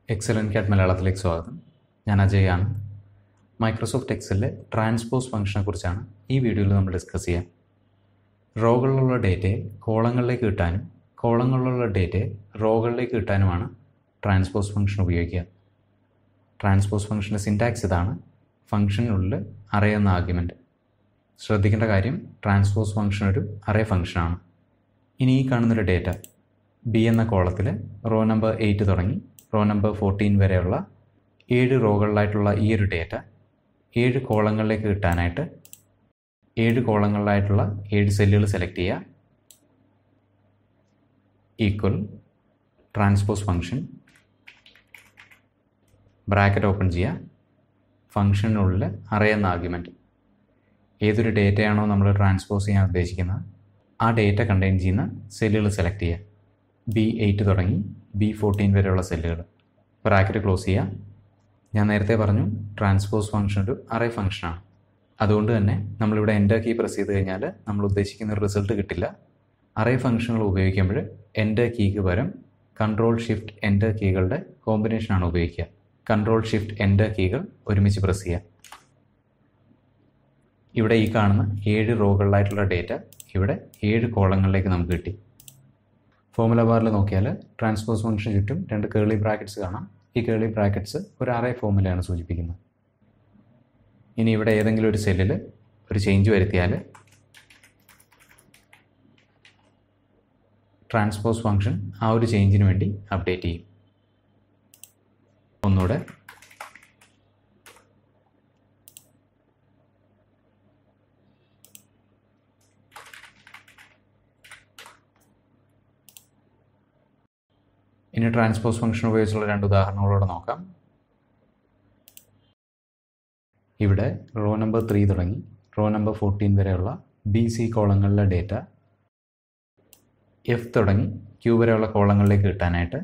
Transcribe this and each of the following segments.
excellent cat മലയാളത്തിലേക്ക് സ്വാഗതം ഞാൻ അജയാണ് മൈക്രോസോഫ്റ്റ് എക്സലിലെ ട്രാൻസ്പോസ് ഫംഗ്ഷനെ കുറിച്ചാണ് ഈ വീഡിയോയിൽ നമ്മൾ ഡിസ്കസ് ചെയ്യാം റോകളിലുള്ള ഡേറ്റയെ കോളങ്ങളിലേക്ക് കിട്ടാനും കോളങ്ങളിലുള്ള ഡേറ്റയെ റോകളിലേക്ക് കിട്ടാനുമാണ് ട്രാൻസ്പോസ് ഫംഗ്ഷൻ ഉപയോഗിക്കുക ട്രാൻസ്പോസ് ഫംഗ്ഷൻ്റെ സിൻറ്റാക്സ് ഇതാണ് ഫംഗ്ഷനുള്ളിൽ അറേ എന്ന ആർഗ്യുമെൻറ്റ് ശ്രദ്ധിക്കേണ്ട കാര്യം ട്രാൻസ്പോസ് ഫംഗ്ഷൻ ഒരു അറേ ഫംഗ്ഷനാണ് ഇനി ഈ കാണുന്നൊരു ഡേറ്റ ബി എന്ന കോളത്തിൽ റോ നമ്പർ എയ്റ്റ് തുടങ്ങി റോ നമ്പർ ഫോർട്ടീൻ വരെയുള്ള ഏഴ് റോകളിലായിട്ടുള്ള ഈ ഒരു ഡേറ്റ ഏഴ് കോളങ്ങളിലേക്ക് കിട്ടാനായിട്ട് ഏഴ് കോളങ്ങളിലായിട്ടുള്ള ഏഴ് സെല്ലുകൾ സെലക്ട് ചെയ്യുക equal transpose function bracket open ചെയ്യുക ഫംഗ്ഷനുള്ളിൽ അറേ എന്ന ആർഗ്യുമെൻറ്റ് ഏതൊരു ഡേറ്റയാണോ നമ്മൾ ട്രാൻസ്പോസ് ചെയ്യാൻ ഉദ്ദേശിക്കുന്നത് ആ ഡേറ്റ കണ്ടെയ്ൻ ചെയ്യുന്ന സെല്ലുകൾ സെലക്ട് ചെയ്യുക ബി എയ്റ്റ് തുടങ്ങി ബി ഫോർട്ടീൻ വരെയുള്ള സെല്ലുകൾ ബ്രാക്കറ്റ് ക്ലോസ് ചെയ്യുക ഞാൻ നേരത്തെ പറഞ്ഞു ട്രാൻസ്പോസ് ഫംഗ്ഷൻ ഒരു അറേ ഫംഗ്ഷനാണ് അതുകൊണ്ട് തന്നെ നമ്മളിവിടെ എൻ്റർ കീ പ്രസ് ചെയ്ത് കഴിഞ്ഞാൽ നമ്മൾ ഉദ്ദേശിക്കുന്ന ഒരു റിസൾട്ട് കിട്ടില്ല അറേ ഫംഗ്ഷനുകൾ ഉപയോഗിക്കുമ്പോൾ എൻ്റർ കീക്ക് പകരം കൺട്രോൾ ഷിഫ്റ്റ് എൻ്റർ കീകളുടെ കോമ്പിനേഷനാണ് ഉപയോഗിക്കുക കൺട്രോൾ ഷിഫ്റ്റ് എൻ്റർ കീകൾ ഒരുമിച്ച് പ്രസ് ചെയ്യുക ഇവിടെ ഈ കാണുന്ന ഏഴ് റോകളിലായിട്ടുള്ള ഡേറ്റ ഇവിടെ ഏഴ് കോളങ്ങളിലേക്ക് നമുക്ക് കിട്ടി ഫോമുല ബാറിൽ നോക്കിയാൽ ട്രാൻസ്പോസ് ഫംഗ്ഷൻ ചുറ്റും രണ്ട് കേളി ബ്രാക്കറ്റ്സ് കാണാം ഈ കേളി ബ്രാക്കറ്റ്സ് ഒരു അറേ ഫോമുലയാണ് സൂചിപ്പിക്കുന്നത് ഇനി ഇവിടെ ഏതെങ്കിലും ഒരു സെല്ലിൽ ഒരു ചേഞ്ച് വരുത്തിയാൽ ട്രാൻസ്പോസ് ഫംഗ്ഷൻ ആ ഒരു ചേഞ്ചിന് വേണ്ടി അപ്ഡേറ്റ് ചെയ്യും ഒന്നുകൂടെ ഇനി ട്രാൻസ്പോസ് ഫംഗ്ഷൻ ഉപയോഗിച്ചുള്ള രണ്ട് ഉദാഹരണങ്ങളോടെ നോക്കാം ഇവിടെ റോ നമ്പർ ത്രീ തുടങ്ങി റോ നമ്പർ ഫോർട്ടീൻ വരെയുള്ള ബി സി കോളങ്ങളിലെ ഡേറ്റ എഫ് തുടങ്ങി ക്യൂ വരെയുള്ള കോളങ്ങളിലേക്ക് കിട്ടാനായിട്ട്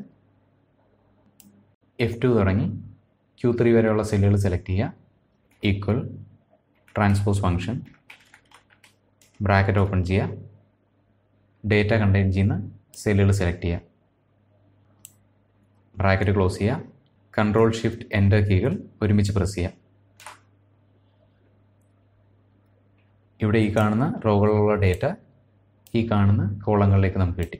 എഫ് ടു തുടങ്ങി ക്യൂ ത്രീ വരെയുള്ള സെല്ലുകൾ സെലക്ട് ചെയ്യുക equal transpose function bracket open ചെയ്യുക ഡേറ്റ കണ്ടെയ്ൻ ചെയ്യുന്ന സെല്ലുകൾ സെലക്ട് ചെയ്യുക ബ്രാക്കറ്റ് ക്ലോസ് ചെയ്യുക കൺട്രോൾ ഷിഫ്റ്റ് എൻ്റർ കീകൾ ഒരുമിച്ച് പ്രസ് ചെയ്യുക ഇവിടെ ഈ കാണുന്ന റോകളിലുള്ള ഡേറ്റ ഈ കാണുന്ന കോളങ്ങളിലേക്ക് നമുക്ക് കിട്ടി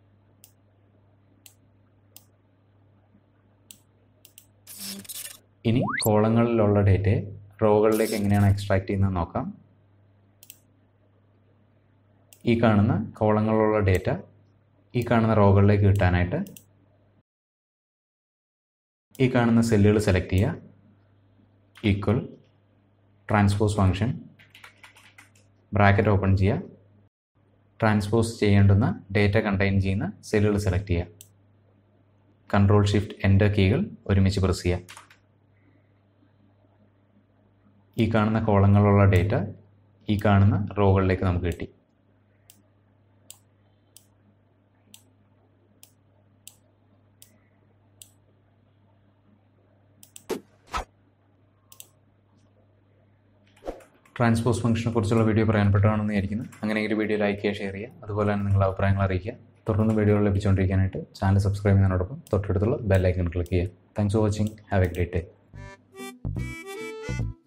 ഇനി കോളങ്ങളിലുള്ള ഡേറ്റയെ റോകളിലേക്ക് എങ്ങനെയാണ് എക്സ്ട്രാക്ട് ചെയ്യുന്നത് നോക്കാം ഈ കാണുന്ന കോളങ്ങളിലുള്ള ഡേറ്റ ഈ കാണുന്ന റോകളിലേക്ക് കിട്ടാനായിട്ട് ഈ കാണുന്ന സെല്ലുകൾ സെലക്ട് ചെയ്യുക equal transpose function bracket open ചെയ്യുക ട്രാൻസ്പോസ് ചെയ്യേണ്ടുന്ന ഡേറ്റ കണ്ടെയ്ൻ ചെയ്യുന്ന സെല്ലുകൾ സെലക്ട് ചെയ്യുക കൺട്രോൾ ഷിഫ്റ്റ് എൻ്റർ കീകൾ ഒരുമിച്ച് പ്രസ് ചെയ്യുക ഈ കാണുന്ന കോളങ്ങളിലുള്ള ഡേറ്റ ഈ കാണുന്ന റോകളിലേക്ക് നമുക്ക് കിട്ടി ട്രാൻസ്പോസ് ഫംഗ്ഷനെ കുറിച്ചുള്ള വീഡിയോ പ്രധാനപ്പെട്ടതാണെന്ന് വിചാരിക്കുന്നു അങ്ങനെയെങ്കിൽ വീഡിയോ ലൈക്ക് ചെയ്യുക ഷെയർ ചെയ്യുക അതുപോലെ തന്നെ നിങ്ങളുടെ അഭിപ്രായങ്ങൾ അറിയിക്കുക തുടർന്ന് വീഡിയോകൾ ലഭിച്ചുകൊണ്ടിരിക്കാനായിട്ട് ചാനൽ സബ്സ്ക്രൈബ് ചെയ്യുന്നതിനോടൊപ്പം തൊട്ടടുത്തുള്ള ബെൽ ഐക്കൺ ക്ലിക്ക് ചെയ്യുക thanks for watching have a great day